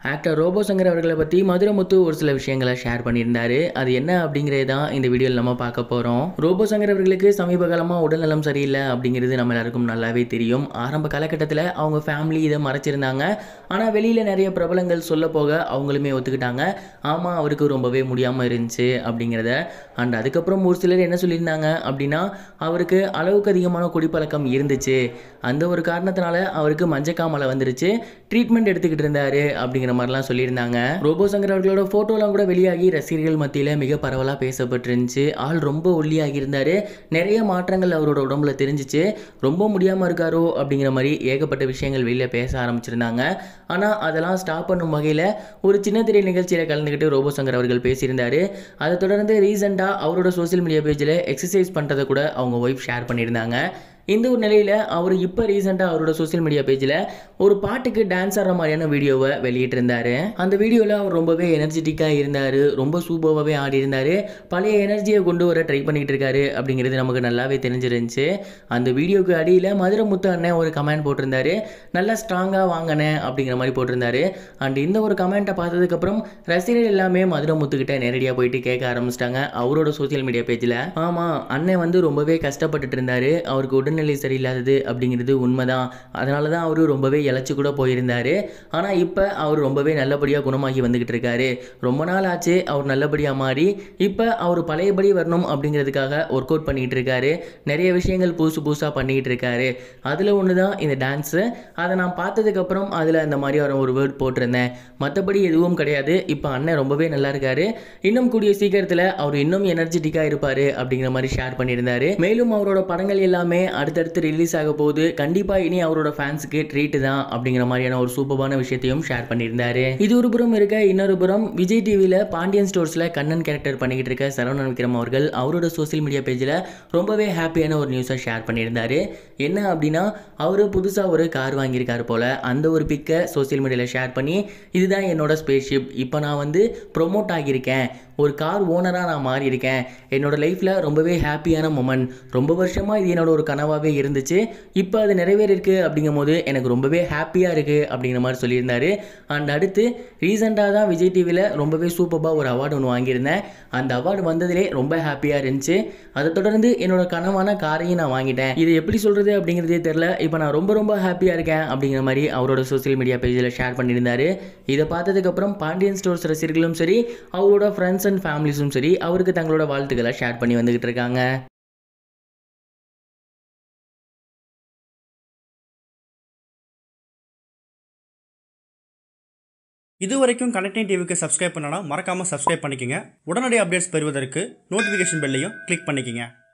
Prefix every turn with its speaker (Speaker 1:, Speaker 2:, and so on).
Speaker 1: actor robot Shankar அவர்களை பற்றி மதுரமுத்து ஒரு சில விஷயங்களை ஷேர் பண்ணியிருந்தாரு அது என்ன அப்படிங்கிறது தான் இந்த வீடியோவில் நம்ம பார்க்க போகிறோம் ரோபோ சங்கர் அவர்களுக்கு சமீப காலமாக உடல்நலம் சரியில்லை அப்படிங்கிறது நம்ம எல்லாருக்கும் நல்லாவே தெரியும் ஆரம்ப காலகட்டத்தில் அவங்க ஃபேமிலி இதை மறைச்சிருந்தாங்க ஆனால் வெளியில் நிறைய பிரபலங்கள் சொல்ல போக அவங்களுமே ஒத்துக்கிட்டாங்க ஆமாம் அவருக்கு ரொம்பவே முடியாமல் இருந்துச்சு அப்படிங்கிறத அண்ட் அதுக்கப்புறம் ஒரு சிலர் என்ன சொல்லியிருந்தாங்க அப்படின்னா அவருக்கு அளவுக்கு அதிகமான குடிப்பழக்கம் இருந்துச்சு அந்த ஒரு காரணத்தினால அவருக்கு மஞ்சக்காமலை வந்துருச்சு ட்ரீட்மெண்ட் எடுத்துக்கிட்டு இருந்தாரு அப்படிங்கிற மாதிரிலாம் சொல்லியிருந்தாங்க ரோபோ சங்கர் அவர்களோட ஃபோட்டோலாம் கூட வெளியாகி ரசிகர்கள் மத்தியில் மிக பரவலாக பேசப்பட்டிருந்துச்சு ஆள் ரொம்ப ஒல்லியாகி இருந்தார் நிறைய மாற்றங்கள் அவரோட உடம்புல தெரிஞ்சிச்சு ரொம்ப முடியாமல் இருக்காரோ அப்படிங்கிற மாதிரி ஏகப்பட்ட விஷயங்கள் வெளியில் பேச ஆரம்பிச்சிருந்தாங்க ஆனால் அதெல்லாம் ஸ்டாப் பண்ணும் வகையில் ஒரு சின்ன திரை நிகழ்ச்சியில் கலந்துக்கிட்டு ரோபோ சங்கர் அவர்கள் பேசியிருந்தார் அதை தொடர்ந்து ரீசெண்டாக அவரோட சோஷியல் மீடியா பேஜில் எக்ஸசைஸ் பண்ணுறதை கூட அவங்க ஒய்ஃப் ஷேர் பண்ணியிருந்தாங்க இந்த ஒரு நிலையில் அவர் இப்போ ரீசெண்டாக அவரோட சோஷியல் மீடியா பேஜில் ஒரு பாட்டுக்கு டான்ஸ் ஆடுற மாதிரியான வீடியோவை வெளியிட்டிருந்தாரு அந்த வீடியோவில் அவர் ரொம்பவே எனர்ஜெட்டிக்காக இருந்தார் ரொம்ப சூப்பராகவே ஆடி இருந்தார் பழைய எனர்ஜியை கொண்டு வர ட்ரை பண்ணிகிட்டு இருக்காரு அப்படிங்கிறது நமக்கு நல்லாவே தெரிஞ்சிருந்துச்சு அந்த வீடியோக்கு அடியில் மதுரை முத்து அண்ணன் ஒரு கமெண்ட் போட்டிருந்தாரு நல்லா ஸ்ட்ராங்காக வாங்கினேன் அப்படிங்கிற மாதிரி போட்டிருந்தாரு அண்ட் இந்த ஒரு கமெண்ட்டை பார்த்ததுக்கப்புறம் ரசிகர்கள் எல்லாமே மதுரை முத்துக்கிட்ட நேரடியாக போயிட்டு கேட்க ஆரம்பிச்சிட்டாங்க அவரோட சோஷியல் மீடியா பேஜில் ஆமாம் அண்ணன் வந்து ரொம்பவே கஷ்டப்பட்டுட்டு இருந்தார் அவருக்கு உடல் உடல்நிலை சரியில்லாதது அப்படிங்கிறது உண்மைதான் அதனால தான் அவர் ரொம்பவே இழைச்சி கூட போயிருந்தார் ஆனால் இப்போ அவர் ரொம்பவே நல்லபடியாக குணமாகி வந்துக்கிட்டு இருக்காரு ரொம்ப நாள் ஆச்சு அவர் நல்லபடியாக மாறி இப்போ அவர் பழையபடி வரணும் அப்படிங்கிறதுக்காக ஒர்க் அவுட் பண்ணிகிட்டு இருக்காரு நிறைய விஷயங்கள் புதுசு புதுசாக பண்ணிக்கிட்டு இருக்காரு அதில் ஒன்று தான் இந்த டான்ஸு அதை நான் பார்த்ததுக்கப்புறம் அதில் அந்த மாதிரி ஒரு ஒரு வேர்ட் போட்டிருந்தேன் மற்றபடி எதுவும் கிடையாது இப்போ அண்ணன் ரொம்பவே நல்லா இருக்காரு இன்னும் கூடிய சீக்கிரத்தில் அவர் இன்னும் எனர்ஜெட்டிக்காக இருப்பார் அப்படிங்கிற மாதிரி ஷேர் பண்ணியிருந்தாரு மேலும் அவரோட படங்கள் எல்லாமே அடுத்தடுத்து ரிலீஸ் ஆக போகுது கண்டிப்பாக இனி அவரோட ஃபேன்ஸுக்கு ட்ரீட் தான் அப்படிங்கிற மாதிரியான ஒரு சூப்பரான விஷயத்தையும் ஷேர் பண்ணியிருந்தாரு இது ஒரு புறம் இருக்க இன்னொரு புறம் விஜய் டிவியில் பாண்டியன் ஸ்டோர்ஸில் கண்ணன் கேரக்டர் பண்ணிக்கிட்டு இருக்க சரவணன் விக்ரம் அவர்கள் அவரோட சோஷியல் மீடியா பேஜில் ரொம்பவே ஹாப்பியான ஒரு நியூஸை ஷேர் பண்ணியிருந்தாரு என்ன அப்படின்னா அவர் புதுசாக ஒரு கார் வாங்கியிருக்காரு போல் அந்த ஒரு பிக்கை சோஷியல் மீடியாவில் ஷேர் பண்ணி இதுதான் என்னோட ஸ்பேஸ்ஷிப் இப்போ நான் வந்து ப்ரொமோட் ஆகியிருக்கேன் ஒரு கார் ஓனராக நான் மாறி இருக்கேன் என்னோட லைஃப்பில் ரொம்பவே ஹாப்பியான மொமெண்ட் ரொம்ப வருஷமாக இது என்னோட ஒரு கனவாகவே இருந்துச்சு இப்போ அது நிறைவேறிருக்கு அப்படிங்கும் போது எனக்கு ரொம்பவே ஹாப்பியாக இருக்குது அப்படிங்கிற மாதிரி சொல்லியிருந்தாரு அண்ட் அடுத்து ரீசெண்டாக தான் விஜய் டிவியில் ரொம்பவே சூப்பராக ஒரு அவார்டு ஒன்று வாங்கியிருந்தேன் அந்த அவார்டு வந்ததிலே ரொம்ப ஹாப்பியாக இருந்துச்சு அதை தொடர்ந்து என்னோட கனவான காரையும் நான் வாங்கிட்டேன் இது எப்படி சொல்கிறது அப்படிங்கிறதே தெரில இப்போ நான் ரொம்ப ரொம்ப ஹாப்பியாக இருக்கேன் அப்படிங்கிற மாதிரி அவரோட சோஷியல் மீடியா பேஜில் ஷேர் பண்ணியிருந்தாரு இதை பார்த்ததுக்கப்புறம் பாண்டியன் ஸ்டோர்ஸ் ரசிகர்களும் சரி அவரோட ஃப்ரெண்ட்ஸ் அண்ட் ஃபேமிலிஸும் சரி அவருக்கு தங்களோட வாழ்த்துக்களை ஷேர் பண்ணி வந்துகிட்டு இருக்காங்க
Speaker 2: இதுவரைக்கும் கனெக்டிங் டிவிக்கு சப்ஸ்கிரைப் பண்ணனா மறக்காமல் சப்ஸ்கிரைப் பண்ணிக்கங்க உடனடி அப்டேட்ஸ் பெறுவதற்கு நோட்டிஃபிகேஷன் பெல்லையும் கிளிக் பண்ணிக்கங்க